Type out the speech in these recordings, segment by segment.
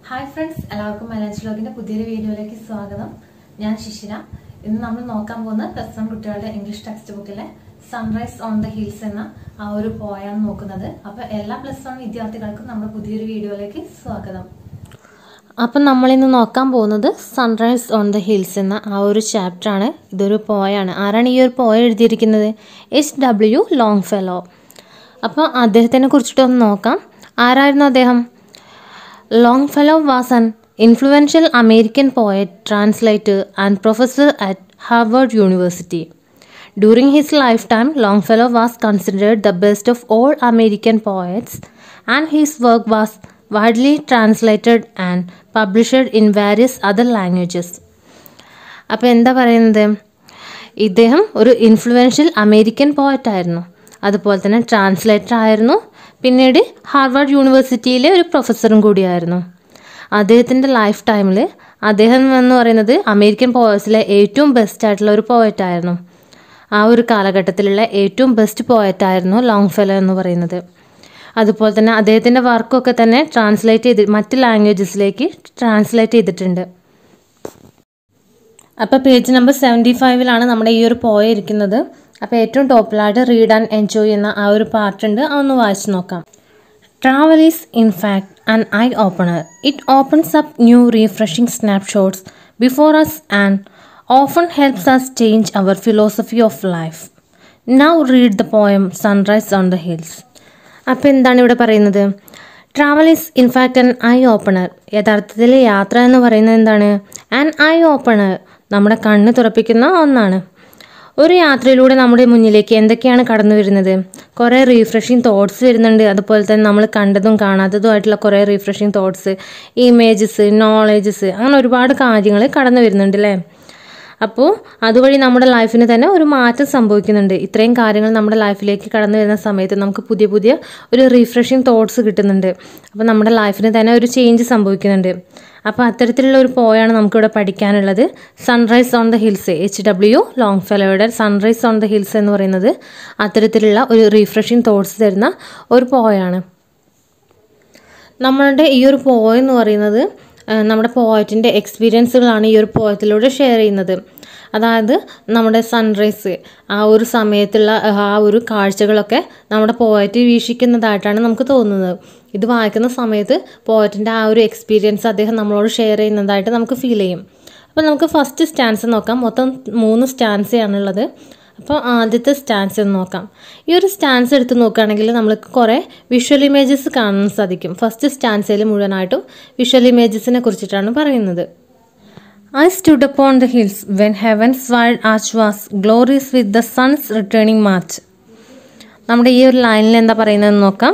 Hi friends എല്ലാവർക്കും മലയാളം വ്ലോഗിന്റെ പുതിയൊരു വീഡിയോയിലേക്ക് സ്വാഗതം ഞാൻ ശിശിര ഇന്ന് നമ്മൾ നോക്കാൻ പോകുന്ന പ്ലസ് വൺ കുട്ടികളുടെ ഇംഗ്ലീഷ് ടെക്സ്റ്റ് ബുക്കിലെ സൺറൈസ് ഓൺ ദ ഹിൽസ് എന്ന ആ ഒരു പോയാണ് നോക്കുന്നത് അപ്പൊ എല്ലാ പ്ലസ് വൺ വിദ്യാർത്ഥികൾക്കും നമ്മുടെ പുതിയൊരു വീഡിയോയിലേക്ക് സ്വാഗതം അപ്പം നമ്മളിന്ന് നോക്കാൻ പോകുന്നത് സൺറൈസ് ഓൺ ദ ഹിൽസ് എന്ന ആ ഒരു ചാപ്റ്ററാണ് ഇതൊരു പോയാണ് ആരാണ് ഈ ഒരു പോയ എഴുതിയിരിക്കുന്നത് എച്ച് ഡബ്ല്യു ലോങ് ഫെലോ അപ്പോൾ അദ്ദേഹത്തിനെ കുറിച്ചിട്ടൊന്ന് നോക്കാം ആരായിരുന്നു അദ്ദേഹം Longfellow was an influential American poet translator and professor at Harvard University During his lifetime, Longfellow was considered the best of all American poets, and his work was widely translated and published in various other languages. അപ്പോൾ എന്താ പറയുന്നത് ഇദ്ദേഹം ഒരു influential American poet ആയിരുന്നു അതുപോലെ തന്നെ translator ആയിരുന്നു പിന്നീട് ഹാർവാർഡ് യൂണിവേഴ്സിറ്റിയിലെ ഒരു പ്രൊഫസറും കൂടിയായിരുന്നു അദ്ദേഹത്തിൻ്റെ ലൈഫ് ടൈമിൽ അദ്ദേഹം എന്ന് പറയുന്നത് അമേരിക്കൻ പോയറ്റ്സിലെ ഏറ്റവും ബെസ്റ്റ് ആയിട്ടുള്ള ഒരു പോയറ്റ് ആയിരുന്നു ആ ഒരു കാലഘട്ടത്തിലുള്ള ഏറ്റവും ബെസ്റ്റ് പോയറ്റായിരുന്നു ലോങ് ഫെലോ എന്ന് പറയുന്നത് അതുപോലെ തന്നെ അദ്ദേഹത്തിൻ്റെ വർക്കൊക്കെ തന്നെ ട്രാൻസ്ലേറ്റ് ചെയ്ത് മറ്റ് ലാംഗ്വേജസിലേക്ക് ട്രാൻസ്ലേറ്റ് ചെയ്തിട്ടുണ്ട് അപ്പോൾ പേജ് നമ്പർ സെവൻറ്റി ഫൈവിലാണ് നമ്മുടെ ഈ ഒരു പോയ ഇരിക്കുന്നത് അപ്പോൾ ഏറ്റവും ടോപ്പിലായിട്ട് റീഡ് ആൻഡ് എൻജോയ് ചെയ്യുന്ന ആ ഒരു പാർട്ടുണ്ട് അതൊന്ന് വായിച്ച് നോക്കാം travel is in fact and eye opener it opens up new refreshing snapshots before us and often helps us change our philosophy of life. Now read the poem Sunrise on the Hills. അപ്പോൾ എന്താണ് ഇവിടെ പറയുന്നത് travel is in fact an eye opener യഥാർത്ഥത്തിൽ യാത്ര എന്ന് പറയുന്നത് എന്താണ് an eye opener നമ്മുടെ കണ്ണ് തുറപ്പിക്കുന്ന ഒന്നാണ് ഒരു യാത്രയിലൂടെ നമ്മുടെ മുന്നിലേക്ക് എന്തൊക്കെയാണ് കടന്നു വരുന്നത് കുറേ റീഫ്രഷിങ് തോട്ട്സ് വരുന്നുണ്ട് അതുപോലെ തന്നെ നമ്മൾ കണ്ടതും കാണാത്തതുമായിട്ടുള്ള കുറേ റീഫ്രഷിങ് തോട്ട്സ് ഇമേജസ് നോളേജസ് അങ്ങനെ ഒരുപാട് കാര്യങ്ങൾ കടന്നു വരുന്നുണ്ട് അല്ലേ അപ്പോൾ അതുവഴി നമ്മുടെ ലൈഫിന് തന്നെ ഒരു മാറ്റം സംഭവിക്കുന്നുണ്ട് ഇത്രയും കാര്യങ്ങൾ നമ്മുടെ ലൈഫിലേക്ക് കടന്നു വരുന്ന സമയത്ത് നമുക്ക് പുതിയ പുതിയ ഒരു റീഫ്രഷിങ് തോട്ട്സ് കിട്ടുന്നുണ്ട് അപ്പോൾ നമ്മുടെ ലൈഫിന് തന്നെ ഒരു ചേഞ്ച് സംഭവിക്കുന്നുണ്ട് അപ്പോൾ അത്തരത്തിലുള്ള ഒരു പോയാണ് നമുക്കിവിടെ പഠിക്കാനുള്ളത് sunrise on the hills H W Long ഫെലോയുടെ സൺറൈസ് ഓൺ ദ ഹിൽസ് എന്ന് പറയുന്നത് അത്തരത്തിലുള്ള ഒരു റീഫ്രഷിങ് തോട്ട്സ് തരുന്ന ഒരു പോയാണ് നമ്മളുടെ ഈ ഒരു പോയ എന്ന് പറയുന്നത് നമ്മുടെ പോയറ്റിൻ്റെ എക്സ്പീരിയൻസുകളാണ് ഈ ഒരു പോയത്തിലൂടെ ഷെയർ ചെയ്യുന്നത് അതായത് നമ്മുടെ സൺറൈസ് ആ ഒരു സമയത്തുള്ള ആ ഒരു കാഴ്ചകളൊക്കെ നമ്മുടെ പോയറ്റ് വീക്ഷിക്കുന്നതായിട്ടാണ് നമുക്ക് തോന്നുന്നത് ഇത് വായിക്കുന്ന സമയത്ത് പോയറ്റിൻ്റെ ആ ഒരു എക്സ്പീരിയൻസ് അദ്ദേഹം നമ്മളോട് ഷെയർ ചെയ്യുന്നതായിട്ട് നമുക്ക് ഫീൽ ചെയ്യും അപ്പോൾ നമുക്ക് ഫസ്റ്റ് സ്റ്റാൻസ് നോക്കാം മൊത്തം മൂന്ന് സ്റ്റാൻസയാണുള്ളത് അപ്പോൾ ആദ്യത്തെ സ്റ്റാൻസ് ഒന്ന് നോക്കാം ഈ ഒരു സ്റ്റാൻസ് എടുത്ത് നോക്കുകയാണെങ്കിൽ നമ്മൾക്ക് കുറേ വിഷ്വൽ ഇമേജസ് കാണാൻ സാധിക്കും ഫസ്റ്റ് സ്റ്റാൻസയിൽ മുഴുവനായിട്ടും വിഷ്വൽ ഇമേജസിനെ കുറിച്ചിട്ടാണ് പറയുന്നത് I stood upon the hills when heaven's wide arch was glorious with the sun's returning march നമ്മുടെ ഈ ഒരു ലൈനിൽ എന്താ പറയുന്നതെന്ന് നോക്കാം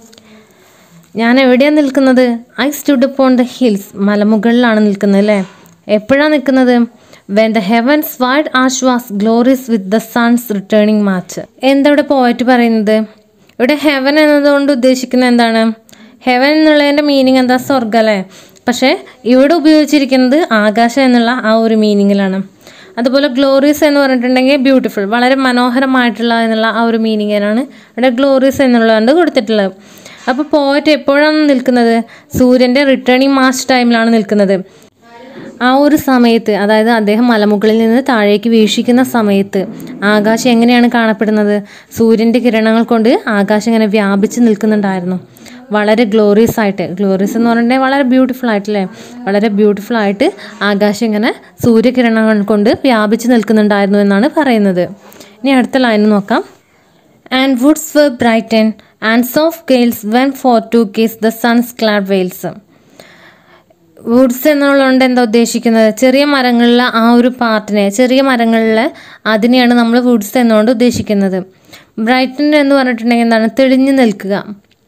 ഞാൻ എവിടെയാണ് നിൽക്കുന്നത് I stood upon the hills മലമുകളിലാണ് നിൽക്കുന്നത് അല്ലേ എപ്പോഴാണ് നിൽക്കുന്നത് when the heavens wide arch was glorious with the sun's returning march എന്താ ഇവിടെ പോയിട്ട് പറയുന്നത് ഇവിടെ ഹെവൻ എന്നതുകൊണ്ട് ഉദ്ദേശിക്കുന്നത് എന്താണ് ഹെവൻ എന്നുള്ളതിൻ്റെ മീനിങ് എന്താ സ്വർഗം അല്ലേ പക്ഷേ ഇവിടെ ഉപയോഗിച്ചിരിക്കുന്നത് ആകാശം എന്നുള്ള ആ ഒരു മീനിങ്ങിലാണ് അതുപോലെ ഗ്ലോറീസ് എന്ന് പറഞ്ഞിട്ടുണ്ടെങ്കിൽ ബ്യൂട്ടിഫുൾ വളരെ മനോഹരമായിട്ടുള്ള എന്നുള്ള ആ ഒരു മീനിങ്ങിനാണ് ഇവിടെ ഗ്ലോറീസ് എന്നുള്ളത് കൊടുത്തിട്ടുള്ളത് അപ്പോൾ പോയിട്ട് എപ്പോഴാണ് നിൽക്കുന്നത് സൂര്യൻ്റെ റിട്ടേണിംഗ് മാർച്ച് ടൈമിലാണ് നിൽക്കുന്നത് ആ ഒരു സമയത്ത് അതായത് അദ്ദേഹം മലമുകളിൽ നിന്ന് താഴേക്ക് വീക്ഷിക്കുന്ന സമയത്ത് ആകാശം എങ്ങനെയാണ് കാണപ്പെടുന്നത് സൂര്യൻ്റെ കിരണങ്ങൾ കൊണ്ട് ആകാശം ഇങ്ങനെ വ്യാപിച്ച് നിൽക്കുന്നുണ്ടായിരുന്നു വളരെ ഗ്ലോറിയസ് ആയിട്ട് ഗ്ലോറിയസ് എന്ന് പറഞ്ഞിട്ടുണ്ടെങ്കിൽ വളരെ ബ്യൂട്ടിഫുൾ ആയിട്ടല്ലേ വളരെ ബ്യൂട്ടിഫുൾ ആയിട്ട് ആകാശം ഇങ്ങനെ സൂര്യകിരണങ്ങൾ കൊണ്ട് വ്യാപിച്ച് നിൽക്കുന്നുണ്ടായിരുന്നു എന്നാണ് പറയുന്നത് ഇനി അടുത്ത ലൈൻ നോക്കാം and woods were brighten and soft gales went forth to kiss the sun's clad vales woods എന്നുള്ളതുകൊണ്ട് എന്താ ഉദ്ദേശിക്കുന്നത് ചെറിയ മരങ്ങളിലെ ആ ഒരു പാർട്ടിനെ ചെറിയ മരങ്ങളിലെ അതിനെയാണ് നമ്മൾ വുഡ്സ് എന്നുകൊണ്ട് ഉദ്ദേശിക്കുന്നത് ബ്രൈറ്റൻ എന്ന് പറഞ്ഞിട്ടുണ്ടെങ്കിൽ എന്താണ് തെളിഞ്ഞു നിൽക്കുക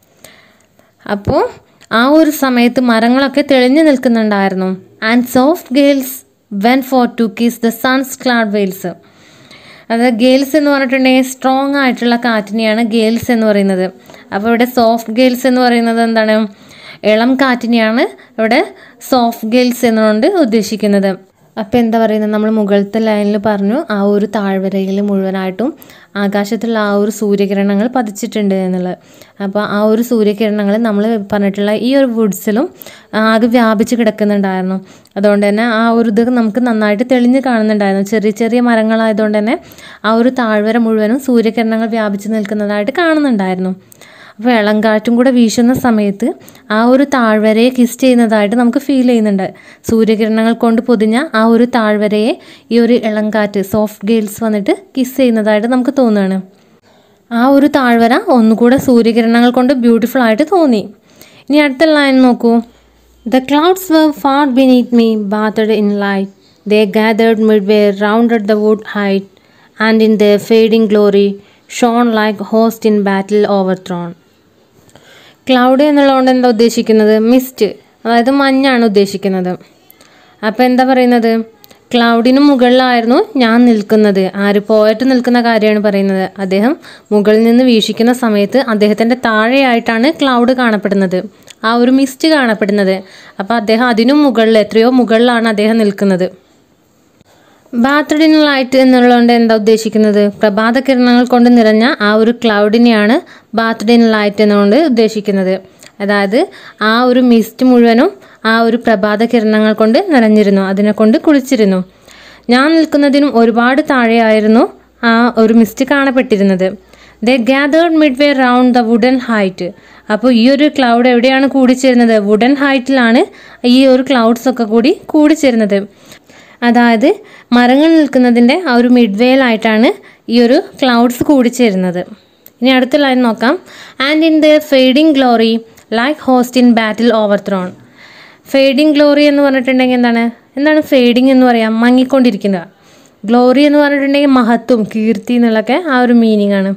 അപ്പോൾ ആ ഒരു സമയത്ത് മരങ്ങളൊക്കെ തെളിഞ്ഞു നിൽക്കുന്നുണ്ടായിരുന്നു and soft gales went forth to kiss the sun's clad vales അത് ഗെയിൽസ് എന്ന് പറഞ്ഞിട്ടുണ്ടെങ്കിൽ സ്ട്രോങ് ആയിട്ടുള്ള കാറ്റിനെയാണ് ഗെയിൽസ് എന്ന് പറയുന്നത് അപ്പോൾ ഇവിടെ സോഫ്റ്റ് ഗെയിൽസ് എന്ന് പറയുന്നത് എന്താണ് ഇളം കാറ്റിനെയാണ് ഇവിടെ സോഫ്റ്റ് ഗെയിൽസ് എന്നുകൊണ്ട് ഉദ്ദേശിക്കുന്നത് അപ്പോൾ എന്താ പറയുന്നത് നമ്മൾ മുകളിലത്തെ ലൈനിൽ പറഞ്ഞു ആ ഒരു താഴ്വരയിൽ മുഴുവനായിട്ടും ആകാശത്തുള്ള ആ ഒരു സൂര്യകിരണങ്ങൾ പതിച്ചിട്ടുണ്ട് എന്നുള്ളത് അപ്പോൾ ആ ഒരു സൂര്യകിരണങ്ങൾ നമ്മൾ പറഞ്ഞിട്ടുള്ള ഈ ഒരു വുഡ്സിലും ആകെ വ്യാപിച്ച് കിടക്കുന്നുണ്ടായിരുന്നു അതുകൊണ്ട് തന്നെ ആ ഒരു ഇത് നമുക്ക് നന്നായിട്ട് തെളിഞ്ഞ് കാണുന്നുണ്ടായിരുന്നു ചെറിയ ചെറിയ മരങ്ങളായതുകൊണ്ട് തന്നെ ആ ഒരു താഴ്വര മുഴുവനും സൂര്യകിരണങ്ങൾ വ്യാപിച്ച് നിൽക്കുന്നതായിട്ട് കാണുന്നുണ്ടായിരുന്നു അപ്പോൾ ഇളങ്കാറ്റും കൂടെ വീശുന്ന സമയത്ത് ആ ഒരു താഴ്വരയെ കിസ് ചെയ്യുന്നതായിട്ട് നമുക്ക് ഫീൽ ചെയ്യുന്നുണ്ട് സൂര്യകിരണങ്ങൾ കൊണ്ട് പൊതിഞ്ഞ ആ ഒരു താഴ്വരയെ ഈ ഒരു ഇളങ്കാറ്റ് സോഫ്റ്റ് ഗെയിൽസ് വന്നിട്ട് കിസ് ചെയ്യുന്നതായിട്ട് നമുക്ക് തോന്നുകയാണ് ആ ഒരു താഴ്വര ഒന്നുകൂടെ സൂര്യകിരണങ്ങൾ കൊണ്ട് ബ്യൂട്ടിഫുൾ ആയിട്ട് തോന്നി ഇനി അടുത്ത ലൈൻ നോക്കൂ the clouds were far beneath me bathed in light they gathered midway rounded the wood height and in their fading glory shone like host in battle overthrown cloud എന്നുള്ളതുകൊണ്ട് എന്താ ഉദ്ദേശിക്കുന്നത് മിസ്റ്റ് അതായത് മഞ്ഞാണ് ഉദ്ദേശിക്കുന്നത് അപ്പോൾ എന്താ പറയുന്നത് ക്ലൗഡിന് മുകളിലായിരുന്നു ഞാൻ നിൽക്കുന്നത് ആര് പോയിട്ട് നിൽക്കുന്ന കാര്യമാണ് പറയുന്നത് അദ്ദേഹം മുകളിൽ നിന്ന് വീക്ഷിക്കുന്ന സമയത്ത് അദ്ദേഹത്തിൻ്റെ താഴെയായിട്ടാണ് ക്ലൗഡ് കാണപ്പെടുന്നത് ആ ഒരു മിസ്റ്റ് കാണപ്പെടുന്നത് അപ്പോൾ അദ്ദേഹം അതിനും മുകളിൽ എത്രയോ മുകളിലാണ് അദ്ദേഹം നിൽക്കുന്നത് ബാത്രഡിൻ ലൈറ്റ് എന്നുള്ളതുകൊണ്ട് എന്താ ഉദ്ദേശിക്കുന്നത് പ്രഭാത കിരണങ്ങൾ കൊണ്ട് നിറഞ്ഞ ആ ഒരു ക്ലൗഡിനെയാണ് ബാത്രഡിൻ ലൈറ്റ് എന്നുകൊണ്ട് ഉദ്ദേശിക്കുന്നത് അതായത് ആ ഒരു മിസ്റ്റ് മുഴുവനും ആ ഒരു പ്രഭാത കിരണങ്ങൾ കൊണ്ട് നിറഞ്ഞിരുന്നു അതിനെ കൊണ്ട് കുളിച്ചിരുന്നു ഞാൻ നിൽക്കുന്നതിനും ഒരുപാട് താഴെയായിരുന്നു ആ ഒരു മിസ്റ്റ് കാണപ്പെട്ടിരുന്നത് the gathered mid way round the wooden height അപ്പോൾ ഈ ഒരു ക്ലൗഡ് എവിടെയാണ് കൂടിച്ചേരുന്നത് വുഡൻ ഹൈറ്റിലാണ് ഈ ഒരു ക്ലൗഡ്സ് ഒക്കെ കൂടി കൂടിച്ചേരുന്നത് അതായത് മരങ്ങൾ നിൽക്കുന്നതിൻ്റെ ആ ഒരു മിഡ്വേയിലായിട്ടാണ് ഈ ഒരു ക്ലൗഡ്സ് കൂടിച്ചേരുന്നത് ഇനി അടുത്ത ലൈൻ നോക്കാം and in the fading glory like host in battle overthrown fading glory എന്ന് പറഞ്ഞിട്ടുണ്ടെങ്കിൽ എന്താണ് എന്താണ് ഫെയ്ഡിങ് എന്ന് പറയാം മങ്ങിക്കൊണ്ടിരിക്കുക ഗ്ലോറി എന്ന് പറഞ്ഞിട്ടുണ്ടെങ്കിൽ മഹത്വം കീർത്തി എന്നുള്ളതൊക്കെ ആ ഒരു മീനിങ് ആണ്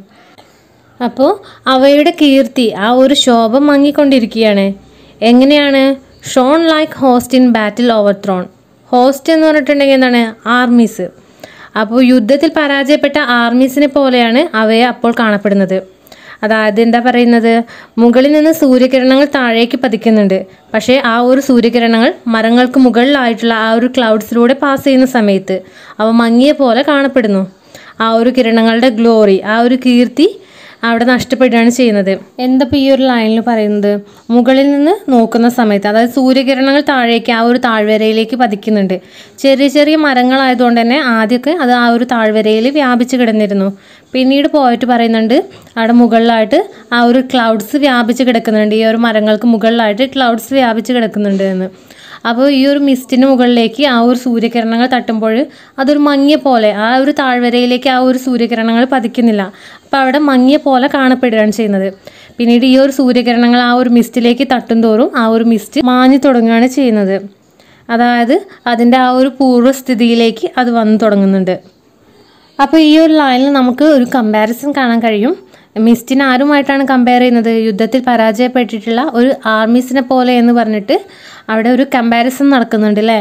അപ്പോൾ അവയുടെ കീർത്തി ആ ഒരു ശോഭ മങ്ങിക്കൊണ്ടിരിക്കുകയാണ് എങ്ങനെയാണ് shone like host in battle overthrown host എന്ന് പറഞ്ഞിട്ടുണ്ടെങ്കിൽ എന്താണ് ആർമീസ് അപ്പോൾ യുദ്ധത്തിൽ പരാജയപ്പെട്ട ആർമീസിനെ പോലെയാണ് അവയെ അപ്പോൾ കാണപ്പെടുന്നത് അതായത് എന്താ പറയുന്നത് മുകളിൽ നിന്ന് സൂര്യകിരണങ്ങൾ താഴേക്ക് പതിക്കുന്നുണ്ട് പക്ഷേ ആ ഒരു സൂര്യകിരണങ്ങൾ മരങ്ങൾക്ക് മുകളിലായിട്ടുള്ള ആ ഒരു ക്ലൗഡ്സിലൂടെ പാസ് ചെയ്യുന്ന സമയത്ത് അവ മങ്ങിയ പോലെ കാണപ്പെടുന്നു ആ ഒരു കിരണങ്ങളുടെ ഗ്ലോറി ആ ഒരു കീർത്തി അവിടെ നഷ്ടപ്പെടുകയാണ് ചെയ്യുന്നത് എന്തപ്പോൾ ഈ ഒരു ലൈനിൽ പറയുന്നത് മുകളിൽ നിന്ന് നോക്കുന്ന സമയത്ത് അതായത് സൂര്യകിരണങ്ങൾ താഴേക്ക് ആ ഒരു താഴ്വരയിലേക്ക് പതിക്കുന്നുണ്ട് ചെറിയ ചെറിയ മരങ്ങളായതുകൊണ്ട് തന്നെ ആദ്യമൊക്കെ അത് ആ ഒരു താഴ്വരയിൽ വ്യാപിച്ച് കിടന്നിരുന്നു പിന്നീട് പോയിട്ട് പറയുന്നുണ്ട് അവിടെ മുകളിലായിട്ട് ആ ഒരു ക്ലൗഡ്സ് വ്യാപിച്ച് കിടക്കുന്നുണ്ട് ഈ ഒരു മരങ്ങൾക്ക് മുകളിലായിട്ട് ക്ലൗഡ്സ് വ്യാപിച്ച് കിടക്കുന്നുണ്ട് എന്ന് അപ്പോൾ ഈ ഒരു മിസ്റ്റിന് മുകളിലേക്ക് ആ ഒരു സൂര്യകിരണങ്ങൾ തട്ടുമ്പോൾ അതൊരു മങ്ങിയ പോലെ ആ ഒരു താഴ്വരയിലേക്ക് ആ ഒരു സൂര്യകിരണങ്ങൾ പതിക്കുന്നില്ല അപ്പോൾ അവിടെ മങ്ങിയ പോലെ കാണപ്പെടുകയാണ് ചെയ്യുന്നത് പിന്നീട് ഈ ഒരു സൂര്യകിരണങ്ങൾ ആ ഒരു മിസ്റ്റിലേക്ക് തട്ടും തോറും ആ ഒരു മിസ്റ്റ് മാഞ്ഞു തുടങ്ങുകയാണ് ചെയ്യുന്നത് അതായത് അതിൻ്റെ ആ ഒരു പൂർവ്വസ്ഥിതിയിലേക്ക് അത് വന്നു തുടങ്ങുന്നുണ്ട് അപ്പോൾ ഈ ഒരു ലൈനിൽ നമുക്ക് ഒരു കമ്പാരിസൺ കാണാൻ കഴിയും മിസ്റ്റിനെ ആരുമായിട്ടാണ് കമ്പയർ ചെയ്യുന്നത് യുദ്ധത്തിൽ പരാജയപ്പെട്ടിട്ടുള്ള ഒരു ആർമീസിനെ പോലെ എന്ന് പറഞ്ഞിട്ട് അവിടെ ഒരു കമ്പാരിസൺ നടക്കുന്നുണ്ട് അല്ലേ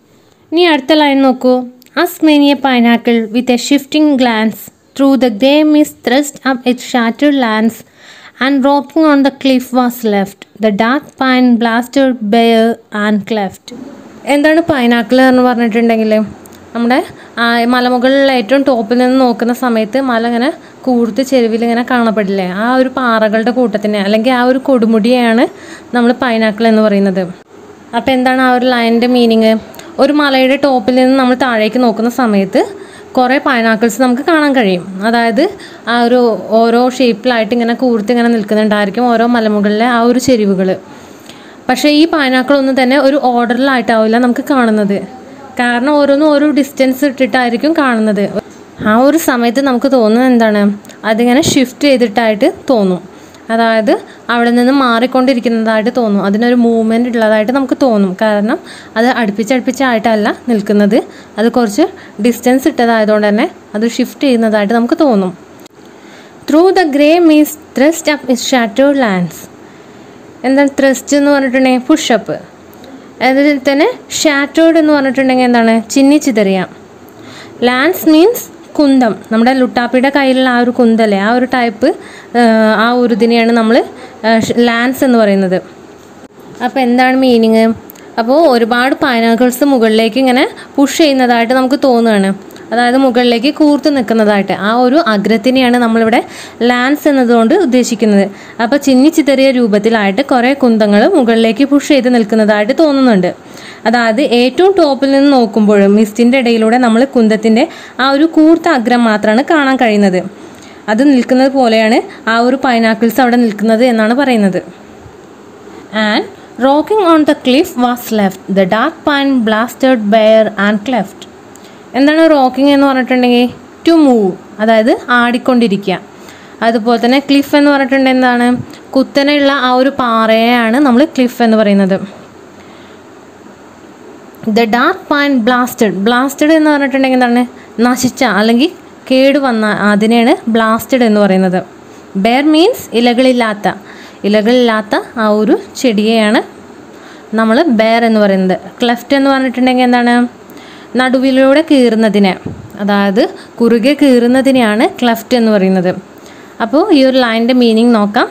ഇനി അടുത്ത ലൈൻ നോക്കൂ as many a pinnacle with a shifting glance through the grey mist thrust up it shattered lands and rocking on the cliff was left the dark pine blasted bare and cleft എന്താണ് pinnacle എന്ന് പറഞ്ഞിട്ടുണ്ടെങ്കിൽ നമ്മുടെ ആ, മലമുകളിലുള്ള ഏറ്റവും ടോപ്പിൽ നിന്ന് നോക്കുന്ന സമയത്ത് മല ഇങ്ങനെ കൂർത്ത് ചെരുവിൽ ഇങ്ങനെ കാണപ്പെടില്ലേ ആ ഒരു പാറകളുടെ കൂട്ടത്തിനെ അല്ലെങ്കിൽ ആ ഒരു കൊടുമുടിയെയാണ് നമ്മൾ പൈനാക്കിൾ എന്ന് പറയുന്നത് അപ്പോൾ എന്താണ് ആ ഒരു ലൈനിൻ്റെ മീനിങ് ഒരു മലയുടെ ടോപ്പിൽ നിന്ന് നമ്മൾ താഴേക്ക് നോക്കുന്ന സമയത്ത് കുറേ പൈനാക്കിൾസ് നമുക്ക് കാണാൻ കഴിയും അതായത് ആ ഒരു ഓരോ ഷേപ്പിലായിട്ട് ഇങ്ങനെ കൂർത്ത് ഇങ്ങനെ നിൽക്കുന്നുണ്ടായിരിക്കും ഓരോ മലമുകളിലെ ആ ഒരു ചെരിവുകൾ പക്ഷേ ഈ പൈനാക്കിളൊന്നും തന്നെ ഒരു ഓർഡറിലായിട്ടാവില്ല നമുക്ക് കാണുന്നത് കാരണം ഓരോന്നും ഓരോ ഡിസ്റ്റൻസ് ഇട്ടിട്ടായിരിക്കും കാണുന്നത് ആ ഒരു സമയത്ത് നമുക്ക് തോന്നുന്നത് എന്താണ് അതിങ്ങനെ ഷിഫ്റ്റ് ചെയ്തിട്ടായിട്ട് തോന്നും അതായത് അവിടെ നിന്ന് മാറിക്കൊണ്ടിരിക്കുന്നതായിട്ട് തോന്നും അതിനൊരു മൂവ്മെൻറ്റ് ഉള്ളതായിട്ട് നമുക്ക് തോന്നും കാരണം അത് അടുപ്പിച്ചടുപ്പിച്ചായിട്ടല്ല നിൽക്കുന്നത് അത് കുറച്ച് ഡിസ്റ്റൻസ് ഇട്ടതായതുകൊണ്ട് തന്നെ അത് ഷിഫ്റ്റ് ചെയ്യുന്നതായിട്ട് നമുക്ക് തോന്നും through the grey means thrust up is shattered lands എന്താണ് ത്രസ്റ്റ് എന്ന് പറഞ്ഞിട്ടുണ്ടെങ്കിൽ പുഷപ്പ് അതിൽ തന്നെ ഷാറ്റേർഡ് എന്ന് പറഞ്ഞിട്ടുണ്ടെങ്കിൽ എന്താണ് ചിന്നി ചിതറിയ ലാൻസ് മീൻസ് കുന്തം നമ്മുടെ ലുട്ടാപ്പിയുടെ കയ്യിലുള്ള ആ ഒരു കുന്തല്ലേ ആ ഒരു ടൈപ്പ് ആ ഒരു ഇതിനെയാണ് നമ്മൾ ലാൻസ് എന്ന് പറയുന്നത് അപ്പോൾ എന്താണ് മീനിങ് അപ്പോൾ ഒരുപാട് പൈനാക്കിൾസ് മുകളിലേക്ക് ഇങ്ങനെ പുഷ് ചെയ്യുന്നതായിട്ട് നമുക്ക് തോന്നുകയാണ് അതായത് മുകളിലേക്ക് കൂർത്ത് നിൽക്കുന്നതായിട്ട് ആ ഒരു അഗ്രത്തിനെയാണ് നമ്മളിവിടെ ലാൻസ് എന്നതുകൊണ്ട് ഉദ്ദേശിക്കുന്നത് അപ്പോൾ ചിന്നി ചിതറിയ രൂപത്തിലായിട്ട് കുറേ കുന്തങ്ങൾ മുകളിലേക്ക് പുഷ് ചെയ്ത് നിൽക്കുന്നതായിട്ട് തോന്നുന്നുണ്ട് അതായത് ഏറ്റവും ടോപ്പിൽ നിന്ന് നോക്കുമ്പോൾ മിസ്റ്റിൻ്റെ ഇടയിലൂടെ നമ്മൾ കുന്തത്തിൻ്റെ ആ ഒരു കൂർത്ത അഗ്രം മാത്രമാണ് കാണാൻ കഴിയുന്നത് അത് നിൽക്കുന്നത് പോലെയാണ് ആ ഒരു പൈനാക്കിൾസ് അവിടെ നിൽക്കുന്നത് എന്നാണ് പറയുന്നത് and rocking on the cliff was left the dark pine blasted bare and cleft എന്താണ് റോക്കിംഗ് എന്ന് പറഞ്ഞിട്ടുണ്ടെങ്കിൽ ടു മൂവ് അതായത് ആടിക്കൊണ്ടിരിക്കുക അതുപോലെ തന്നെ ക്ലിഫ് എന്ന് പറഞ്ഞിട്ടുണ്ടെങ്കിൽ എന്താണ് കുത്തനെയുള്ള ആ ഒരു പാറയെയാണ് നമ്മൾ ക്ലിഫ് എന്ന് പറയുന്നത് the dark pine blasted blasted എന്ന് പറഞ്ഞിട്ടുണ്ടെങ്കിൽ എന്താണ് നശിച്ച അല്ലെങ്കിൽ കേടുവന്ന അതിനെയാണ് ബ്ലാസ്റ്റഡ് എന്ന് പറയുന്നത് ബെയർ മീൻസ് ഇലകളില്ലാത്ത ഇലകളില്ലാത്ത ആ ഒരു ചെടിയെയാണ് നമ്മൾ ബെയർ എന്ന് പറയുന്നത് ക്ലെഫ്റ്റ് എന്ന് പറഞ്ഞിട്ടുണ്ടെങ്കിൽ എന്താണ് നടുവിലൂടെ കീറുന്നതിനെ അതായത് കുറുകെ കീറുന്നതിനെയാണ് ക്ലെഫ്റ്റ് എന്ന് പറയുന്നത് അപ്പോൾ ഈ ഒരു ലൈനിൻ്റെ മീനിങ് നോക്കാം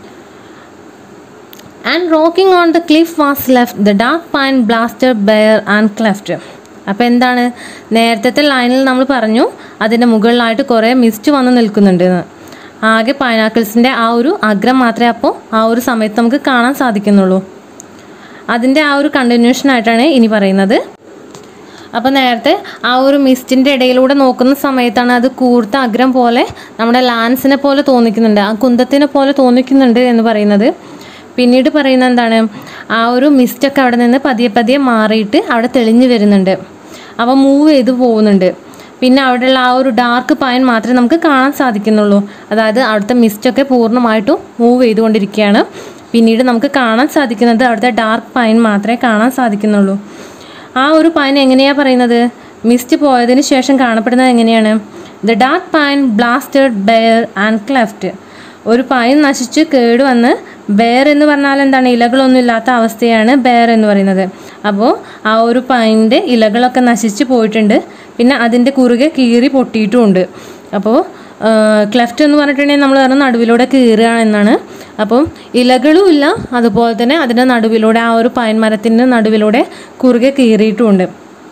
and rocking on the cliff was left the dark pine blaster bare and cleft അപ്പോൾ എന്താണ് നേരത്തെ ലൈനിൽ നമ്മൾ പറഞ്ഞു അതിൻ്റെ മുകളിലായിട്ട് കുറേ മിസ്റ്റ് വന്ന് നിൽക്കുന്നുണ്ട് എന്ന് ആകെ പൈനാക്കിൾസിൻ്റെ ആ ഒരു അഗ്രം മാത്രമേ അപ്പോൾ ആ ഒരു സമയത്ത് നമുക്ക് കാണാൻ സാധിക്കുന്നുള്ളൂ അതിൻ്റെ ആ ഒരു കണ്ടിന്യൂഷൻ ആയിട്ടാണ് ഇനി പറയുന്നത് അപ്പോൾ നേരത്തെ ആ ഒരു മിസ്റ്റിൻ്റെ ഇടയിലൂടെ നോക്കുന്ന സമയത്താണ് അത് കൂർത്ത അഗ്രം പോലെ നമ്മുടെ ലാൻസിനെ പോലെ തോന്നിക്കുന്നുണ്ട് ആ കുന്തത്തിനെ പോലെ തോന്നിക്കുന്നുണ്ട് എന്ന് പറയുന്നത് പിന്നീട് പറയുന്നത് എന്താണ് ആ ഒരു മിസ്റ്റൊക്കെ അവിടെ നിന്ന് പതിയെ പതിയെ മാറിയിട്ട് അവിടെ തെളിഞ്ഞു വരുന്നുണ്ട് അവ മൂവ് ചെയ്ത് പോകുന്നുണ്ട് പിന്നെ അവിടെയുള്ള ആ ഒരു ഡാർക്ക് പൈൻ മാത്രമേ നമുക്ക് കാണാൻ സാധിക്കുന്നുള്ളൂ അതായത് അവിടുത്തെ മിസ്റ്റൊക്കെ പൂർണ്ണമായിട്ടും മൂവ് ചെയ്തുകൊണ്ടിരിക്കുകയാണ് പിന്നീട് നമുക്ക് കാണാൻ സാധിക്കുന്നത് അവിടുത്തെ ഡാർക്ക് പൈൻ മാത്രമേ കാണാൻ സാധിക്കുന്നുള്ളൂ ആ ഒരു പൈൻ എങ്ങനെയാണ് പറയുന്നത് മിസ്റ്റ് പോയതിന് ശേഷം കാണപ്പെടുന്നത് എങ്ങനെയാണ് the dark pine blasted bare and cleft ഒരു പൈൻ നശിച്ച് കേടുവന്ന് ബെയർ എന്ന് പറഞ്ഞാൽ എന്താണ് ഇലകളൊന്നും ഇല്ലാത്ത അവസ്ഥയാണ് ബെയർ എന്ന് പറയുന്നത് അപ്പോൾ ആ ഒരു പൈൻ്റെ ഇലകളൊക്കെ നശിച്ച് പോയിട്ടുണ്ട് പിന്നെ അതിൻ്റെ കുറുകെ കീറി പൊട്ടിയിട്ടുമുണ്ട് അപ്പോൾ ക്ലെഫ്റ്റ് എന്ന് പറഞ്ഞിട്ടുണ്ടെങ്കിൽ നമ്മൾ പറഞ്ഞ നടുവിലൂടെ കീറുകയാണ് എന്നാണ് അപ്പം ഇലകളും ഇല്ല അതുപോലെ തന്നെ അതിൻ്റെ നടുവിലൂടെ ആ ഒരു പൈൻ മരത്തിൻ്റെ നടുവിലൂടെ കുറുകെ കീറിയിട്ടുമുണ്ട്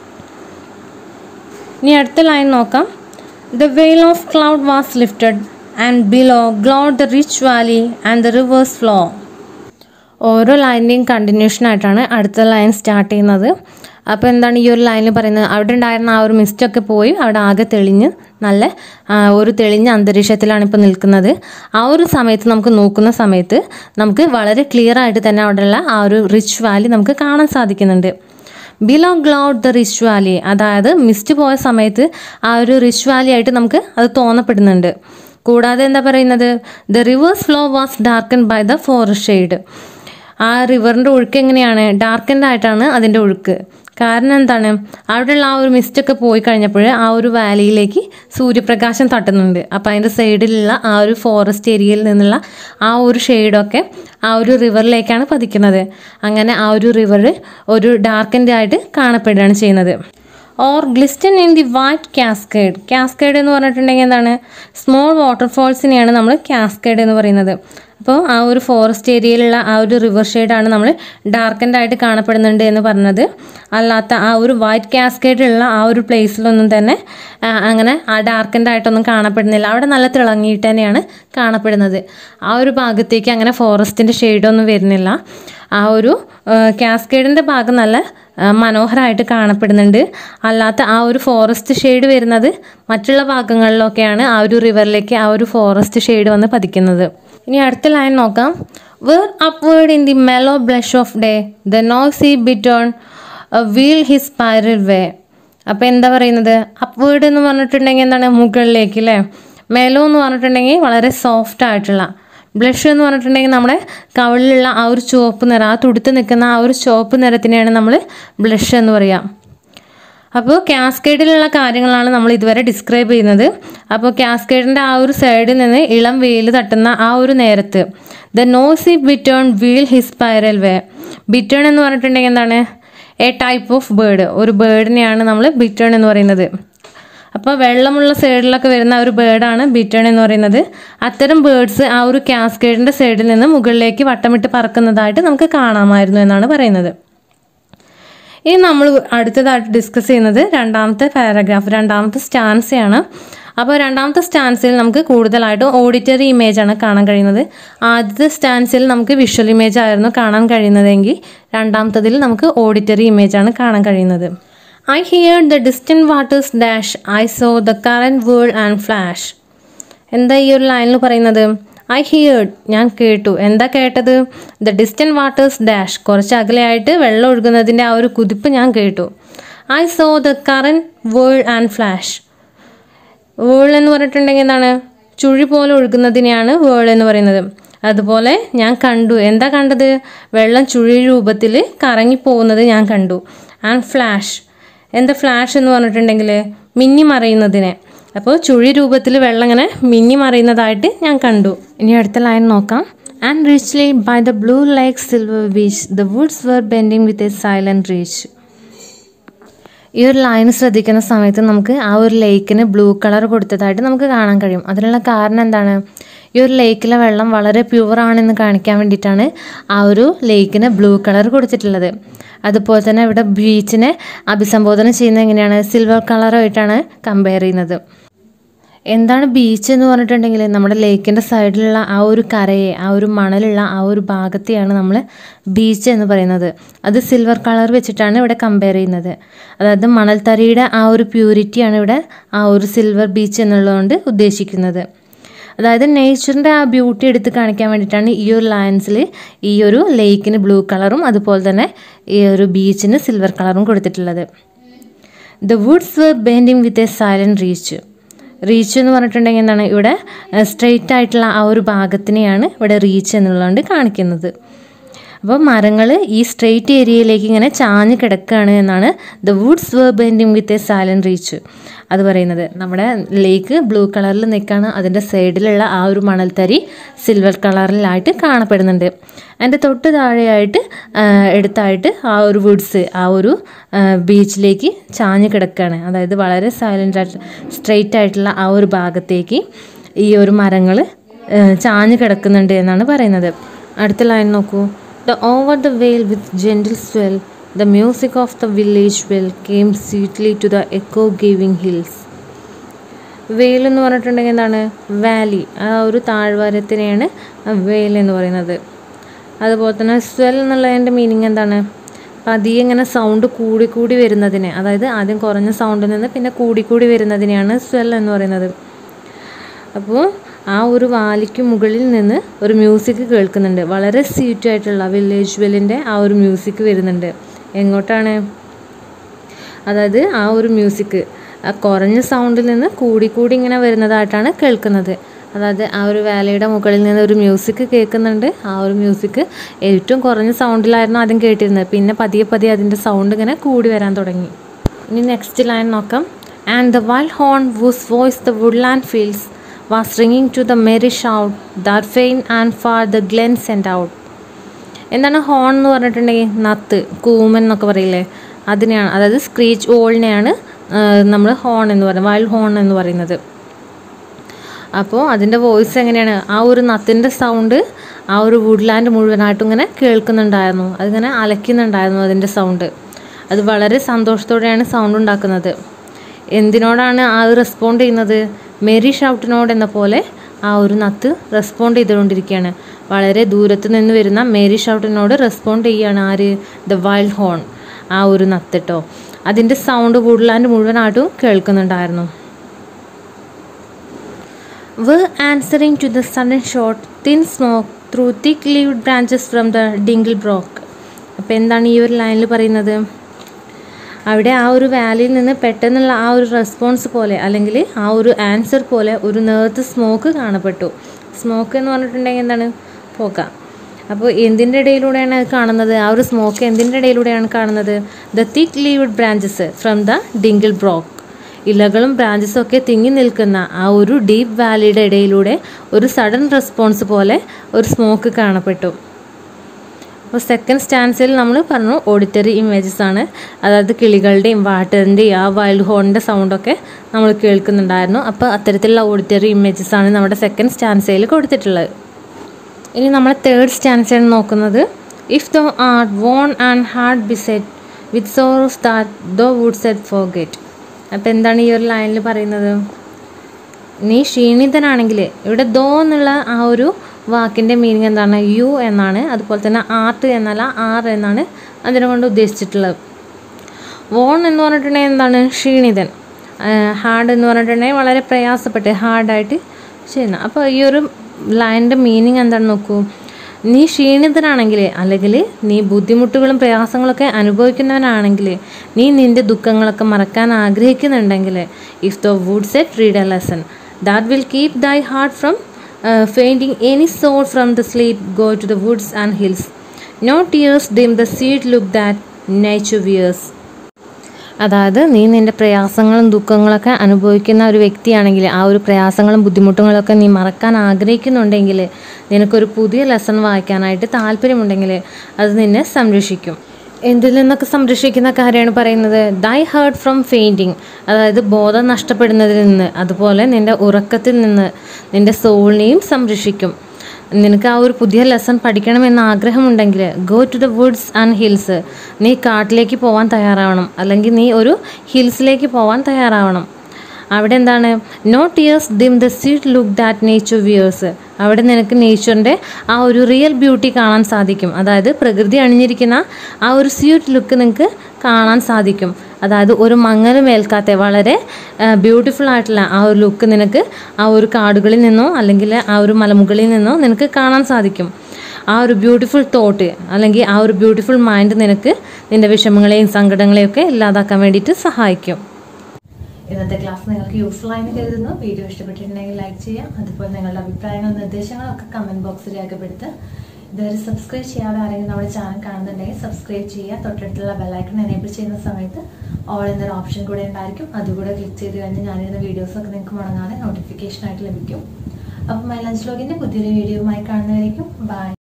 ഇനി അടുത്ത ലൈൻ നോക്കാം the veil of cloud was lifted and below glowed the rich valley and the rivers flow ഓരോ ലൈനിൻ്റെയും കണ്ടിന്യൂഷൻ ആയിട്ടാണ് അടുത്ത ലൈൻ സ്റ്റാർട്ട് ചെയ്യുന്നത് അപ്പോൾ എന്താണ് ഈ ഒരു ലൈനിൽ പറയുന്നത് അവിടെ ഉണ്ടായിരുന്ന ആ ഒരു മിസ്റ്റൊക്കെ പോയി അവിടെ ആകെ തെളിഞ്ഞ് നല്ല ആ, ഒരു തെളിഞ്ഞ അന്തരീക്ഷത്തിലാണ് ഇപ്പോൾ നിൽക്കുന്നത് ആ ഒരു സമയത്ത് നമുക്ക് നോക്കുന്ന സമയത്ത് നമുക്ക് വളരെ ക്ലിയർ ആയിട്ട് തന്നെ അവിടെയുള്ള ആ ഒരു റിച്ച് വാലി നമുക്ക് കാണാൻ സാധിക്കുന്നുണ്ട് below glowed the rich valley അതായത് മിസ്റ്റ് പോയ സമയത്ത് ആ ഒരു റിച്ച് വാലി ആയിട്ട് നമുക്ക് അത് തോന്നപ്പെടുന്നുണ്ട് കൂടാതെ എന്താ പറയുന്നത് the rivers flow was darken by the forest shade ആ റിവറിൻ്റെ ഒഴുക്ക് എങ്ങനെയാണ് ഡാർക്കൻഡ് ആയിട്ടാണ് അതിൻ്റെ ഒഴുക്ക് കാരണം എന്താണ് അവിടെയുള്ള ആ ഒരു മിസ്റ്റൊക്കെ പോയി കഴിഞ്ഞപ്പോൾ ആ ഒരു വാലിയിലേക്ക് സൂര്യപ്രകാശം തട്ടുന്നുണ്ട് അപ്പോൾ അതിൻ്റെ സൈഡിലുള്ള ആ ഒരു ഫോറസ്റ്റ് ഏരിയയിൽ നിന്നുള്ള ആ ഒരു ഷെയ്ഡൊക്കെ ആ ഒരു റിവറിലേക്കാണ് പതിക്കുന്നത് അങ്ങനെ ആ ഒരു റിവർ ഒരു ഡാർക്കൻഡ് ആയിട്ട് കാണപ്പെടുകയാണ് ചെയ്യുന്നത് or glisten in the white cascade cascade എന്ന് പറഞ്ഞിട്ടുണ്ടെങ്കിൽ എന്താണ് സ്മോൾ വാട്ടർഫോൾസിനെയാണ് നമ്മൾ കാസ്കേഡ് എന്ന് പറയുന്നത് അപ്പോൾ ആ ഒരു ഫോറസ്റ്റ് ഏരിയയിലുള്ള ആ ഒരു റിവർ ഷെയ്ഡാണ് നമ്മൾ ഡാർക്കൻഡ് ആയിട്ട് കാണപ്പെടുന്നുണ്ട് എന്ന് പറഞ്ഞത് അല്ലാത്ത ആ ഒരു വൈറ്റ് കാസ്കേഡുള്ള ആ ഒരു പ്ലേസിലൊന്നും തന്നെ ആ, അങ്ങനെ ആ ഡാർക്കൻഡ് ആയിട്ടൊന്നും കാണപ്പെടുന്നില്ല അവിടെ നല്ല തിളങ്ങിയിട്ട് തന്നെയാണ് കാണപ്പെടുന്നത് ആ ഒരു ഭാഗത്തേക്ക് അങ്ങനെ ഫോറസ്റ്റിൻ്റെ ഷെയ്ഡൊന്നും വരുന്നില്ല ആ ഒരു കാസ്കേഡിൻ്റെ ഭാഗം നല്ല ആ, മനോഹരമായിട്ട് കാണപ്പെടുന്നുണ്ട് അല്ലാത്ത ആ ഒരു ഫോറസ്റ്റ് ഷെയ്ഡ് വരുന്നത് മറ്റുള്ള ഭാഗങ്ങളിലൊക്കെയാണ് ആ ഒരു റിവറിലേക്ക് ആ ഒരു ഫോറസ്റ്റ് ഷെയ്ഡ് വന്ന് പതിക്കുന്നത് ഇനി അടുത്ത ലൈൻ നോക്കാം where upward in the mellow blush of day the noisy bittern wheel his spiral way അപ്പോൾ എന്താ പറയുന്നത് അപ്വേർഡ് എന്ന് പറഞ്ഞിട്ടുണ്ടെങ്കിൽ എന്താണ് മുകളിലേക്ക് അല്ലേ മെലോ എന്ന് പറഞ്ഞിട്ടുണ്ടെങ്കിൽ വളരെ സോഫ്റ്റ് ആയിട്ടുള്ള ബ്ലഷ് എന്ന് പറഞ്ഞിട്ടുണ്ടെങ്കിൽ നമ്മുടെ കവളിലുള്ള ആ ഒരു ചുവപ്പ് നിറം ആ തുടുത്ത് നിൽക്കുന്ന ആ ഒരു ചുവപ്പ് നിറത്തിനെയാണ് നമ്മൾ ബ്ലഷ് എന്ന് പറയുക അപ്പോൾ കാസ്കേഡിലുള്ള കാര്യങ്ങളാണ് നമ്മൾ ഇതുവരെ ഡിസ്ക്രൈബ് ചെയ്യുന്നത് അപ്പോൾ കാസ്കേഡിൻ്റെ ആ ഒരു സൈഡിൽ നിന്ന് ഇളം വെയിൽ തട്ടുന്ന ആ ഒരു നേരത്ത് the noisy bittern wheel his spiral way bittern എന്ന് പറഞ്ഞിട്ടുണ്ടെങ്കിൽ എന്താണ് എ ടൈപ്പ് ഓഫ് ബേർഡ് ഒരു ബേർഡിനെയാണ് നമ്മൾ ബിറ്റേൺ എന്ന് പറയുന്നത് അപ്പോൾ വെള്ളമുള്ള സൈഡിലൊക്കെ വരുന്ന ആ ഒരു ബേർഡാണ് ബിറ്റേൺ എന്ന് പറയുന്നത് അത്തരം ബേർഡ്സ് ആ ഒരു കാസ്കേഡിൻ്റെ സൈഡിൽ നിന്ന് മുകളിലേക്ക് വട്ടമിട്ട് പറക്കുന്നതായിട്ട് നമുക്ക് കാണാമായിരുന്നു എന്നാണ് പറയുന്നത് ഇനി നമ്മൾ അടുത്തതായിട്ട് ഡിസ്കസ് ചെയ്യുന്നത് രണ്ടാമത്തെ പാരഗ്രാഫ് രണ്ടാമത്തെ സ്റ്റാൻസയാണ് അപ്പോൾ രണ്ടാമത്തെ സ്റ്റാൻസിൽ നമുക്ക് കൂടുതലായിട്ടും ഓഡിറ്ററി ഇമേജ് ആണ് കാണാൻ കഴിയുന്നത് ആദ്യത്തെ സ്റ്റാൻസിൽ നമുക്ക് വിഷ്വൽ ഇമേജ് ആയിരുന്നു കാണാൻ കഴിയുന്നതെങ്കിൽ രണ്ടാമത്തതിൽ നമുക്ക് ഓഡിറ്ററി ഇമേജ് ആണ് കാണാൻ കഴിയുന്നത് I hear the distant waters dash I saw the current world and flash എന്താ ഈ ഒരു ലൈനിൽ പറയുന്നത് ഐ ഹിയേർഡ് ഞാൻ കേട്ടു എന്താ കേട്ടത് ദ ഡിസ്റ്റൻറ്റ് വാട്ടേഴ്സ് ഡാഷ് കുറച്ച് അകലെയായിട്ട് വെള്ളം ഒഴുകുന്നതിൻ്റെ ആ ഒരു കുതിപ്പ് ഞാൻ കേട്ടു I saw the current world and flash whirl എന്ന് പറഞ്ഞിട്ടുണ്ടെങ്കിൽ എന്താണ് ചുഴി പോലെ ഒഴുകുന്നതിനെയാണ് വേൾ എന്ന് പറയുന്നത് അതുപോലെ ഞാൻ കണ്ടു എന്താ കണ്ടത് വെള്ളം ചുഴി രൂപത്തിൽ കറങ്ങിപ്പോകുന്നത് ഞാൻ കണ്ടു ആൻഡ് ഫ്ലാഷ് എന്താ ഫ്ലാഷ് എന്ന് പറഞ്ഞിട്ടുണ്ടെങ്കിൽ മിന്നി മറയുന്നതിനെ അപ്പോൾ ചുഴി രൂപത്തിൽ വെള്ളം ഇങ്ങനെ മിന്നി മറയുന്നതായിട്ട് ഞാൻ കണ്ടു ഇനി അടുത്ത ലൈൻ നോക്കാം and richly by the blue like silver beach the woods were bending with a silent reach ഈ ഒരു ലൈൻ ശ്രദ്ധിക്കുന്ന സമയത്ത് നമുക്ക് ആ ഒരു ലേക്കിന് ബ്ലൂ കളർ കൊടുത്തതായിട്ട് നമുക്ക് കാണാൻ കഴിയും അതിനുള്ള കാരണം എന്താണ് ഈ ഒരു ലേക്കിലെ വെള്ളം വളരെ പ്യുവർ ആണെന്ന് കാണിക്കാൻ വേണ്ടിയിട്ടാണ് ആ ഒരു ലേക്കിന് ബ്ലൂ കളർ കൊടുത്തിട്ടുള്ളത് അതുപോലെ തന്നെ ഇവിടെ ബീച്ചിനെ അഭിസംബോധന ചെയ്യുന്നത് എങ്ങനെയാണ് സിൽവർ കളറുമായിട്ടാണ് കമ്പയർ ചെയ്യുന്നത് എന്താണ് ബീച്ച് എന്ന് പറഞ്ഞിട്ടുണ്ടെങ്കിൽ നമ്മുടെ ലേക്കിൻ്റെ സൈഡിലുള്ള ആ ഒരു കരയെ ആ ഒരു മണലുള്ള ആ ഒരു ഭാഗത്തെയാണ് നമ്മൾ ബീച്ച് എന്ന് പറയുന്നത് അത് സിൽവർ കളർ വെച്ചിട്ടാണ് ഇവിടെ കമ്പയർ ചെയ്യുന്നത് അതായത് മണൽത്തരിയുടെ ആ ഒരു പ്യൂരിറ്റിയാണ് ഇവിടെ ആ ഒരു സിൽവർ ബീച്ച് എന്നുള്ളതുകൊണ്ട് ഉദ്ദേശിക്കുന്നത് അതായത് നേച്ചറിൻ്റെ ആ ബ്യൂട്ടി എടുത്ത് കാണിക്കാൻ വേണ്ടിയിട്ടാണ് ഈ ഒരു ലൈൻസിൽ ഈ ഒരു ലേക്കിന് ബ്ലൂ കളറും അതുപോലെ തന്നെ ഈ ഒരു ബീച്ചിന് സിൽവർ കളറും കൊടുത്തിട്ടുള്ളത് the woods were bending with a silent reach reach എന്ന് പറഞ്ഞിട്ടുണ്ടെങ്കിൽ എന്താണ് ഇവിടെ സ്ട്രെയിറ്റ് ആയിട്ടുള്ള ആ ഒരു ഭാഗത്തിനെയാണ് ഇവിടെ റീച്ച് എന്നുള്ളതുകൊണ്ട് കാണിക്കുന്നത് അപ്പോൾ മരങ്ങൾ ഈ സ്ട്രെയിറ്റ് ഏരിയയിലേക്ക് ഇങ്ങനെ ചാഞ്ഞ് കിടക്കുകയാണ് എന്നാണ് the woods were bending with a silent reach അത് പറയുന്നത് നമ്മുടെ ലേക്ക് ബ്ലൂ കളറിൽ നിൽക്കുകയാണ് അതിൻ്റെ സൈഡിലുള്ള ആ ഒരു മണൽത്തരി സിൽവർ കളറിലായിട്ട് കാണപ്പെടുന്നുണ്ട് അതിൻ്റെ തൊട്ട് താഴെയായിട്ട് എടുത്തായിട്ട് ആ ഒരു വുഡ്സ് ആ ഒരു ബീച്ചിലേക്ക് ചാഞ്ഞ് കിടക്കുകയാണ് അതായത് വളരെ സൈലൻ്റ് ആയിട്ട് സ്ട്രെയിറ്റ് ആയിട്ടുള്ള ആ ഒരു ഭാഗത്തേക്ക് ഈ ഒരു മരങ്ങൾ ചാഞ്ഞ് കിടക്കുന്നുണ്ട് എന്നാണ് പറയുന്നത് അടുത്ത ലൈൻ നോക്കൂ the over the vale with gentle swell the music of the village well came sweetly to the echo giving hills vale എന്ന് പറഞ്ഞിട്ടുണ്ടെങ്കിൽ എന്താണ് വാലി ആ ഒരു താഴ്വാരത്തിനെയാണ് വെയിൽ എന്ന് പറയുന്നത് അതുപോലെ തന്നെ സ്വെൽ എന്നുള്ളതിൻ്റെ മീനിങ് എന്താണ് പതിയെ ഇങ്ങനെ സൗണ്ട് കൂടി കൂടി വരുന്നതിനെ അതായത് ആദ്യം കുറഞ്ഞ സൗണ്ടിൽ നിന്ന് പിന്നെ കൂടി കൂടി വരുന്നതിനെയാണ് സ്വെൽ എന്ന് പറയുന്നത് അപ്പോൾ ആ ഒരു വാലിക്ക് മുകളിൽ നിന്ന് ഒരു മ്യൂസിക് കേൾക്കുന്നുണ്ട് വളരെ സ്വീറ്റ് ആയിട്ടുള്ള വില്ലേജ് വെല്ലിൻ്റെ ആ ഒരു മ്യൂസിക് വരുന്നുണ്ട് എങ്ങോട്ടാണ് അതായത് ആ ഒരു മ്യൂസിക് ആ കുറഞ്ഞ സൗണ്ടിൽ നിന്ന് കൂടി കൂടി ഇങ്ങനെ വരുന്നതായിട്ടാണ് കേൾക്കുന്നത് അതായത് ആ ഒരു വാലയുടെ മുകളിൽ നിന്ന് ഒരു മ്യൂസിക് കേൾക്കുന്നുണ്ട് ആ ഒരു മ്യൂസിക് ഏറ്റവും കുറഞ്ഞ സൗണ്ടിലായിരുന്നു ആദ്യം കേട്ടിരുന്നത് പിന്നെ പതിയെ പതിയെ അതിൻ്റെ സൗണ്ട് ഇങ്ങനെ കൂടി വരാൻ തുടങ്ങി ഇനി നെക്സ്റ്റ് ലൈൻ നോക്കാം and the wild horn whose voice the woodland fields was റിങ്ങിങ് to the merry shout that faint and far the glen send out എന്താണ് ഹോൺ എന്ന് പറഞ്ഞിട്ടുണ്ടെങ്കിൽ നത്ത് കൂമൻ എന്നൊക്കെ പറയില്ലേ അതിനെയാണ് അതായത് സ്ക്രീച്ച് ഓളിനെയാണ് നമ്മൾ ഹോൺ എന്ന് പറയുന്നത് വൈൽഡ് ഹോൺ എന്ന് പറയുന്നത് അപ്പോൾ അതിൻ്റെ വോയിസ് എങ്ങനെയാണ് ആ ഒരു നത്തിൻ്റെ സൗണ്ട് ആ ഒരു വുഡ്ലാൻഡ് മുഴുവനായിട്ടും ഇങ്ങനെ കേൾക്കുന്നുണ്ടായിരുന്നു അതിങ്ങനെ അലയ്ക്കുന്നുണ്ടായിരുന്നു അതിൻ്റെ സൗണ്ട് അത് വളരെ സന്തോഷത്തോടെയാണ് സൗണ്ട് ഉണ്ടാക്കുന്നത് എന്തിനോടാണ് ആ റെസ്പോണ്ട് ചെയ്യുന്നത് മെരി ഷൗട്ടിനോട് എന്ന പോലെ ആ ഒരു നത്ത് റെസ്പോണ്ട് ചെയ്തുകൊണ്ടിരിക്കുകയാണ് വളരെ ദൂരത്ത് നിന്ന് വരുന്ന മേരി ഷൗട്ടിനോട് റെസ്പോണ്ട് ചെയ്യുകയാണ് ആര് ദ വൈൽഡ് ഹോൺ ആ ഒരു നത്ത് കേട്ടോ അതിൻ്റെ സൗണ്ട് വുഡ്ലാൻഡ് മുഴുവനായിട്ടും കേൾക്കുന്നുണ്ടായിരുന്നു were answering to the sudden shot thin smoke through thick leaved branches from the dingle brook അപ്പോൾ എന്താണ് ഈ ഒരു ലൈനിൽ പറയുന്നത് അവിടെ ആ ഒരു വാലിയിൽ നിന്ന് പെട്ടെന്നുള്ള ആ ഒരു റെസ്പോൺസ് പോലെ അല്ലെങ്കിൽ ആ ഒരു ആൻസർ പോലെ ഒരു നേർത്ത് സ്മോക്ക് കാണപ്പെട്ടു സ്മോക്ക് എന്ന് പറഞ്ഞിട്ടുണ്ടെങ്കിൽ എന്താണ് പുക അപ്പോൾ എന്തിൻ്റെ ഇടയിലൂടെയാണ് അത് കാണുന്നത് ആ ഒരു സ്മോക്ക് എന്തിൻ്റെ ഇടയിലൂടെയാണ് കാണുന്നത് the thick leaved branches from the dingle brook ഇലകളും ബ്രാഞ്ചസും ഒക്കെ തിങ്ങി നിൽക്കുന്ന ആ ഒരു ഡീപ്പ് വാലിയുടെ ഇടയിലൂടെ ഒരു സഡൻ റെസ്പോൺസ് പോലെ ഒരു സ്മോക്ക് കാണപ്പെട്ടു അപ്പോൾ സെക്കൻഡ് സ്റ്റാൻസിൽ നമ്മൾ പറഞ്ഞു ഓഡിറ്ററി ഇമേജസ് ആണ് അതായത് കിളികളുടെയും വാട്ടറിൻ്റെയും ആ വൈൽഡ് ഹോണിൻ്റെ സൗണ്ടൊക്കെ നമ്മൾ കേൾക്കുന്നുണ്ടായിരുന്നു അപ്പോൾ അത്തരത്തിലുള്ള ഓഡിറ്ററി ഇമേജസ് ആണ് നമ്മുടെ സെക്കൻഡ് സ്റ്റാൻസയിൽ കൊടുത്തിട്ടുള്ളത് ഇനി നമ്മൾ തേർഡ് സ്റ്റാൻസയാണ് നോക്കുന്നത് if the art worn and hard beset with sorrows that though wouldst forget അപ്പോൾ എന്താണ് ഈ ഒരു ലൈനിൽ പറയുന്നത് നീ ക്ഷീണിതനാണെങ്കിൽ ഇവിടെ ദോ എന്നുള്ള ആ ഒരു വാക്കിൻ്റെ മീനിങ് എന്താണ് യു എന്നാണ് അതുപോലെ തന്നെ ആർട്ട് എന്നല്ല ആർ എന്നാണ് അതിനെ കൊണ്ട് ഉദ്ദേശിച്ചിട്ടുള്ളത് വോൺ എന്ന് പറഞ്ഞിട്ടുണ്ടെങ്കിൽ എന്താണ് ക്ഷീണിതൻ ഹാർഡ് എന്ന് പറഞ്ഞിട്ടുണ്ടെങ്കിൽ വളരെ പ്രയാസപ്പെട്ട് ഹാർഡായിട്ട് ചെയ്യുന്ന അപ്പോൾ ഈ ഒരു ലൈനിൻ്റെ മീനിങ് എന്താണെന്ന് നോക്കൂ നീ ക്ഷീണിതനാണെങ്കിൽ അല്ലെങ്കിൽ നീ ബുദ്ധിമുട്ടുകളും പ്രയാസങ്ങളൊക്കെ അനുഭവിക്കുന്നവനാണെങ്കിൽ നീ നിൻ്റെ ദുഃഖങ്ങളൊക്കെ മറക്കാൻ ആഗ്രഹിക്കുന്നുണ്ടെങ്കിൽ if the wouldst read a lesson that will keep thy heart from fainting any soul from the sleep go to the woods and hills no tears dim the seed look that nature wears അതായത് നീ നിൻ്റെ പ്രയാസങ്ങളും ദുഃഖങ്ങളൊക്കെ അനുഭവിക്കുന്ന ഒരു വ്യക്തിയാണെങ്കിൽ ആ ഒരു പ്രയാസങ്ങളും ബുദ്ധിമുട്ടുകളൊക്കെ നീ മറക്കാൻ ആഗ്രഹിക്കുന്നുണ്ടെങ്കിൽ നിനക്കൊരു പുതിയ ലെസൺ വായിക്കാനായിട്ട് താല്പര്യമുണ്ടെങ്കിൽ അത് നിന്നെ സംരക്ഷിക്കും എന്തിൽ നിന്നൊക്കെ സംരക്ഷിക്കുന്ന കാര്യമാണ് പറയുന്നത് ദൈ ഹേർട്ട് ഫ്രം ഫെയിൻറ്റിങ് അതായത് ബോധം നഷ്ടപ്പെടുന്നതിൽ നിന്ന് അതുപോലെ നിൻ്റെ ഉറക്കത്തിൽ നിന്ന് നിൻ്റെ സോളിനെയും സംരക്ഷിക്കും നിനക്ക് ആ ഒരു പുതിയ ലെസൺ പഠിക്കണമെന്ന് ആഗ്രഹമുണ്ടെങ്കിൽ go to the woods and hills നീ കാട്ടിലേക്ക് പോകാൻ തയ്യാറാവണം അല്ലെങ്കിൽ നീ ഒരു ഹിൽസിലേക്ക് പോകാൻ തയ്യാറാവണം അവിടെ എന്താണ് no tears dim the seat look that nature wears അവിടെ നിനക്ക് നേച്ചറിൻ്റെ ആ ഒരു റിയൽ ബ്യൂട്ടി കാണാൻ സാധിക്കും അതായത് പ്രകൃതി അണിഞ്ഞിരിക്കുന്ന ആ ഒരു സ്യൂട്ട് ലുക്ക് നിങ്ങൾക്ക് കാണാൻ സാധിക്കും അതായത് ഒരു മങ്ങലും ഏൽക്കാത്ത വളരെ ബ്യൂട്ടിഫുൾ ആയിട്ടുള്ള ആ ഒരു ലുക്ക് നിനക്ക് ആ ഒരു കാടുകളിൽ നിന്നോ അല്ലെങ്കിൽ ആ ഒരു മലമുകളിൽ നിന്നോ നിനക്ക് കാണാൻ സാധിക്കും ആ ഒരു ബ്യൂട്ടിഫുൾ തോട്ട് അല്ലെങ്കിൽ ആ ഒരു ബ്യൂട്ടിഫുൾ മൈൻഡ് നിനക്ക് നിൻ്റെ വിഷമങ്ങളെയും സങ്കടങ്ങളെയും ഒക്കെ ഇല്ലാതാക്കാൻ വേണ്ടിയിട്ട് സഹായിക്കും ഇന്നത്തെ ക്ലാസ് നിങ്ങൾക്ക് യൂസ്ഫുൾ ആയെന്ന് കരുതുന്നു വീഡിയോ ഇഷ്ടപ്പെട്ടിട്ടുണ്ടെങ്കിൽ ലൈക്ക് ചെയ്യാം അതുപോലെ നിങ്ങളുടെ അഭിപ്രായങ്ങളും നിർദ്ദേശങ്ങളും ഒക്കെ കമന്റ് ബോക്സിൽ രേഖപ്പെടുത്തുക ഇതുവരെ സബ്സ്ക്രൈബ് ചെയ്യാതെ ആരെങ്കിലും നമ്മുടെ ചാനൽ കാണുന്നുണ്ടെങ്കിൽ സബ്സ്ക്രൈബ് ചെയ്യുക തൊട്ടടുത്തുള്ള ബെല്ലൈക്കൺ എനേബിൾ ചെയ്യുന്ന സമയത്ത് ഓൾ എന്നൊരു ഓപ്ഷൻ കൂടെ ഉണ്ടായിരിക്കും അതുകൂടെ ക്ലിക്ക് ചെയ്ത് കഴിഞ്ഞാൽ ഞാനിരുന്ന വീഡിയോസ് ഒക്കെ നിങ്ങൾക്ക് മുടങ്ങാതെ നോട്ടിഫിക്കേഷൻ ആയിട്ട് ലഭിക്കും അപ്പം മൈ ലഞ്ച് ലോഗിന്റെ പുതിയൊരു വീഡിയോയുമായി കാണുന്നതായിരിക്കും ബൈ